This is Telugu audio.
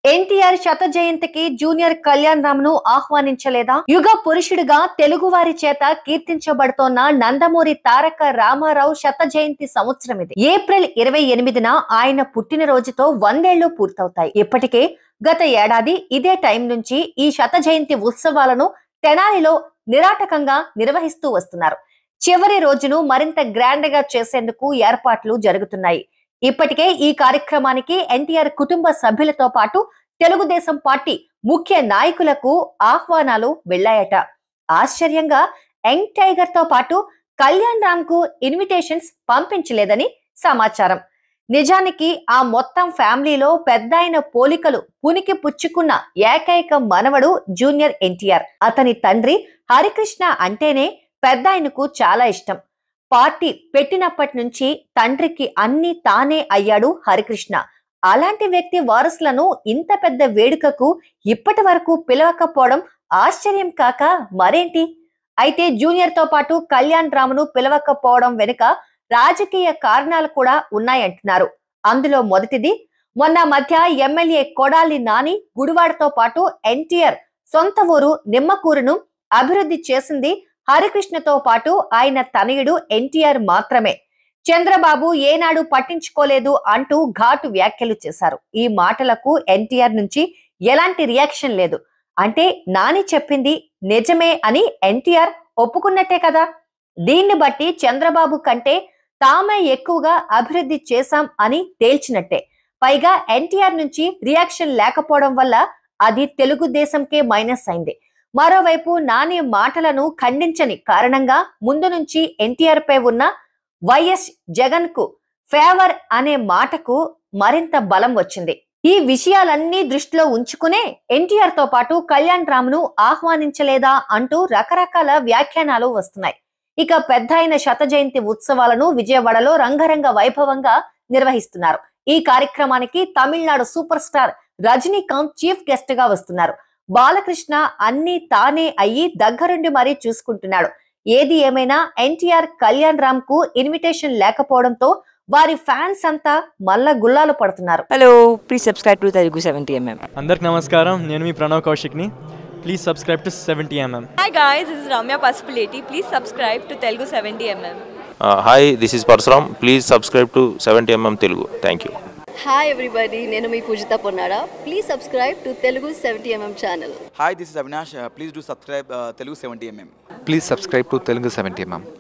ఎన్టీఆర్ శత జయంతికి జూనియర్ కళ్యాణ్ రామ్ ను ఆహ్వానించలేదా యుగ పురుషుడిగా తెలుగు వారి చేత కీర్తించబడుతోన్న నందమూరి తారక రామారావు శత జయంతి సంవత్సరం ఇది ఏప్రిల్ ఇరవై ఎనిమిదిన ఆయన పుట్టినరోజుతో వందేళ్లు పూర్తవుతాయి ఇప్పటికే గత ఏడాది ఇదే టైం నుంచి ఈ శత జయంతి ఉత్సవాలను తెనాలిలో నిరాటకంగా నిర్వహిస్తూ వస్తున్నారు చివరి రోజును మరింత గ్రాండ్ గా చేసేందుకు ఏర్పాట్లు జరుగుతున్నాయి ఇప్పటికే ఈ కార్యక్రమానికి ఎన్టీఆర్ కుటుంబ సభ్యులతో పాటు తెలుగుదేశం పార్టీ ముఖ్య నాయకులకు ఆహ్వానాలు వెళ్లాయట ఆశ్చర్యంగా యంగ్ టైగర్ తో పాటు కళ్యాణ్ రామ్ కు ఇన్విటేషన్స్ పంపించలేదని సమాచారం నిజానికి ఆ మొత్తం ఫ్యామిలీలో పెద్దాయన పోలికలు పునికి పుచ్చుకున్న ఏకైక మనవడు జూనియర్ ఎన్టీఆర్ అతని తండ్రి హరికృష్ణ అంటేనే పెద్దాయనకు చాలా ఇష్టం పార్టీ పెట్టినప్పటి నుంచి తండ్రికి అన్ని తానే అయ్యాడు హరికృష్ణ అలాంటి వ్యక్తి వారసులను ఇంత పెద్ద వేడుకకు ఇప్పటి వరకు పిలవకపోవడం ఆశ్చర్యం కాక మరేంటి అయితే జూనియర్ తో పాటు కళ్యాణ్ రామును పిలవకపోవడం వెనుక రాజకీయ కారణాలు కూడా ఉన్నాయంటున్నారు అందులో మొదటిది మొన్న మధ్య ఎమ్మెల్యే కొడాలి నాని గుడివాడతో పాటు ఎన్టీఆర్ సొంత ఊరు నిమ్మకూరును అభివృద్ధి చేసింది హరికృష్ణతో పాటు ఆయన తనయుడు ఎన్టీఆర్ మాత్రమే చంద్రబాబు ఏనాడు పట్టించుకోలేదు అంటూ ఘాటు వ్యాఖ్యలు చేశారు ఈ మాటలకు ఎన్టీఆర్ నుంచి ఎలాంటి రియాక్షన్ లేదు అంటే నాని చెప్పింది నిజమే అని ఎన్టీఆర్ ఒప్పుకున్నట్టే కదా దీన్ని బట్టి చంద్రబాబు కంటే తామే ఎక్కువగా అభివృద్ధి చేశాం అని తేల్చినట్టే పైగా ఎన్టీఆర్ నుంచి రియాక్షన్ లేకపోవడం వల్ల అది తెలుగుదేశంకే మైనస్ అయింది మరోవైపు నాని మాటలను ఖండించని కారణంగా ముందు నుంచి ఎన్టీఆర్ పై ఉన్న వైఎస్ జగన్ కు ఫేవర్ అనే మాటకు మరింత బలం వచ్చింది ఈ విషయాలన్నీ దృష్టిలో ఉంచుకునే ఎన్టీఆర్ తో పాటు కళ్యాణ్ రామ్ను ఆహ్వానించలేదా అంటూ రకరకాల వ్యాఖ్యానాలు వస్తున్నాయి ఇక పెద్ద శత జయంతి ఉత్సవాలను విజయవాడలో రంగరంగ వైభవంగా నిర్వహిస్తున్నారు ఈ కార్యక్రమానికి Tamil Nadu super star Rajinikanth chief guest గా వస్తున్నారు బాలకృష్ణ అన్ని తానే అయ్యి దగ్గరుండి మరీ చూసుకుంటున్నాడు ఏది ఏమైనా ఎన్టీఆర్ కళ్యాణ్ రామ్ కు ఇన్విటేషన్ లేకపోవడంతో వారి ఫ్యాన్స్ అంతా మల్ల గుల్లాలు పడుతున్నారు hello please subscribe to Telugu seventy MM అందరికి నమస్కారం నేను మీ ప్రణవ్ కౌశిక్ని please subscribe to seventy MM Hi guys, this is Ramya Pasupuleti. Please subscribe to Telugu 70mm. Hi this is Parasuram please subscribe to seventy MM Telugu thank you hi everybody నేను మీ Pujitha Ponnada please subscribe to Telugu seventy MM channel Hi, this is Avinash. Uh, please do subscribe uh, Telugu 70mm. Please subscribe to Telugu 70 mm.